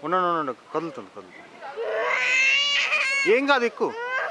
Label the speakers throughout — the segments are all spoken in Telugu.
Speaker 1: ఉండండి ఉండండి కదులుతుంది కదులుతుంది ఏం కాదు ఎక్కువ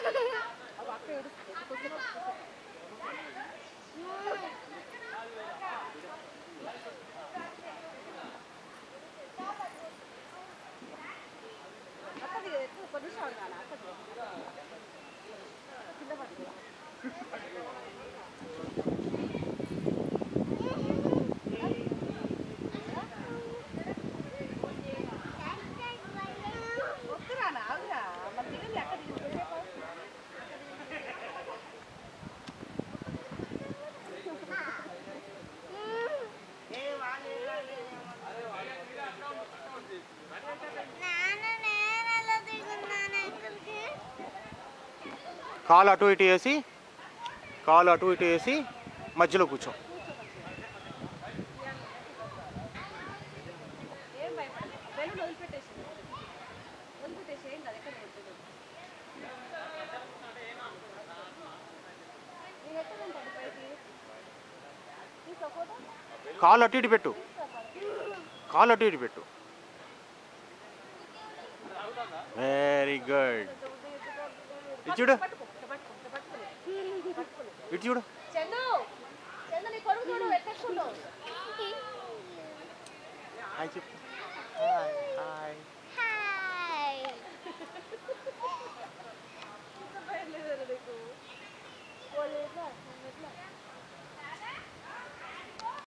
Speaker 2: నాన్న నేను ఎలా దిగున్నాను అంకుల్కి
Speaker 1: కాలు అటు ఇటు వేసి కాలు అటు ఇటు వేసి మధ్యలో కూర్చో
Speaker 3: ఏం భయపడదు బెలూన్ వదిలిపెట్టేసి వదిలిపెట్టేసి ఏం కాదు ఎక్కడ పడుతుంది నేను ఎక్కడ ఉంటాను పైకి తీసుకో ఫోటో
Speaker 1: కాలు అటు ఇటు పెట్టు కాలు అటు ఇటు పెట్టు వెరీ గుడ్ ఇటు చూడు
Speaker 3: పట్టుకో ఇట్ట పట్టుకో ఇట్ట పట్టుకోలే పట్టుకోలే
Speaker 1: ఇటు చూడు
Speaker 3: చందు చందు నీ కొడుకు చూడు ఎట్టేసుకుంటావు
Speaker 1: హాయ్ చెప్పు హాయ్ హాయ్
Speaker 2: హాయ్
Speaker 3: భయం లేదురా నీకు వాళ్ళు ఎట్లా నన్ను ఎట్లా